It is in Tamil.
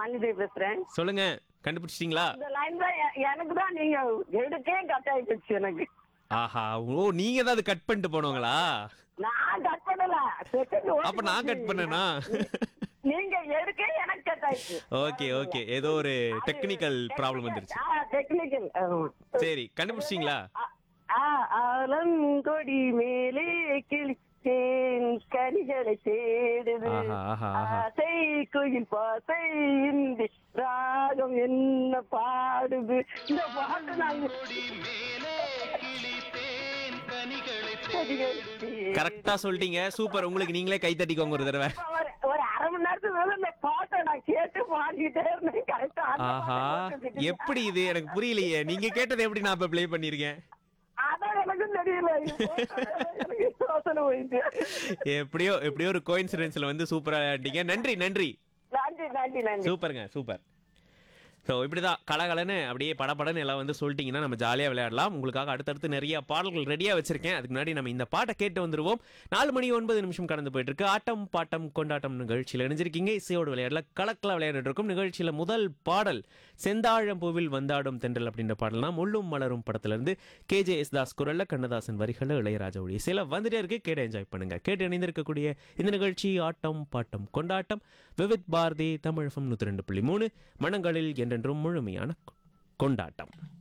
மாலினி பேசுறேன் சொல்லுங்க கண்டுபிடிச்சிட்டீங்களா இந்த லைன் தான் எ- எனக்கு தான் நீங்க எடுக்கே கட் ஆயிடுச்சு எனக்கு ஆஹா ஓ நீங்க தான் அது கட் பண்ணிட்டு போனவங்களா நான் கட் பண்ணல செகண்ட் அப்ப நான் கட் பண்ணனா நீங்க எடுக்க எனக்கு கட் ஆயிடுச்சு ஓகே ஓகே ஏதோ ஒரு டெக்னிக்கல் ப்ராப்ளம் வந்துருச்சு டெக்னிக்கல் சரி கண்டுபிடிச்சிட்டீங்களா ஆலங்கொடி மேலே கிழித்தேன் கனிகளை தேடுது ஆஹா, ஆஹா, ஆஹா. ஆசை குயில் பாசை இந்தி ராகம் என்ன பாடுது இந்த பாட்டு நாங்க கரெக்டா சொல்லிட்டீங்க சூப்பர் உங்களுக்கு நீங்களே கை தட்டிக்கோங்க ஒரு தடவை ஒரு- ஒரு அரை மணி நேரத்துக்கு மேல இந்த பாட்டை நான் கேட்டு பாடிக்கிட்டே இருந்தேன் கரெக்டா ஆஹா எப்படி இது எனக்கு புரியலையே நீங்க கேட்டதை எப்படி நான் இப்ப ப்ளே பண்ணிருக்கேன் அதான் எனக்கும் தெரியல இது எனக்கு யோசனை போயிட்டு எப்படியோ எப்படியோ ஒரு கோயின்சிடென்ஸ்ல வந்து சூப்பரா ஆடிட்டீங்க நன்றி நன்றி நன்றி நன்றி நன்றி சூப்பருங்க சூப்பர் ஸோ இப்படிதான் கலகலன்னு அப்படியே படபடன்னு எல்லாம் வந்து சொல்லிட்டீங்கன்னா நம்ம ஜாலியாக விளையாடலாம் உங்களுக்காக அடுத்தடுத்து நிறைய பாடல்கள் ரெடியாக வச்சிருக்கேன் அதுக்கு முன்னாடி நம்ம இந்த பாட்டை கேட்டு வந்துருவோம் நாலு மணி ஒன்பது நிமிஷம் கடந்து போயிட்டு இருக்கு ஆட்டம் பாட்டம் கொண்டாட்டம் நிகழ்ச்சியில் இணைஞ்சிருக்கீங்க இசையோடு விளையாடல கலக்கலா விளையாடிட்டு இருக்கும் நிகழ்ச்சியில் முதல் பாடல் செந்தாழம்பூவில் வந்தாடும் தென்றல் அப்படின்ற பாடல்னா முள்ளும் மலரும் படத்துல இருந்து கேஜே எஸ் தாஸ் குரல்ல கண்ணதாசன் வரிகளில் இளையராஜாவுடைய இசையில வந்துட்டே இருக்கு கேட்டு என்ஜாய் பண்ணுங்க கேட்டு இணைந்திருக்கக்கூடிய இந்த நிகழ்ச்சி ஆட்டம் பாட்டம் கொண்டாட்டம் விவித் பாரதி தமிழ் நூத்தி ரெண்டு புள்ளி மூணு மனங்களில் என்றென்றும் முழுமையான கொண்டாட்டம்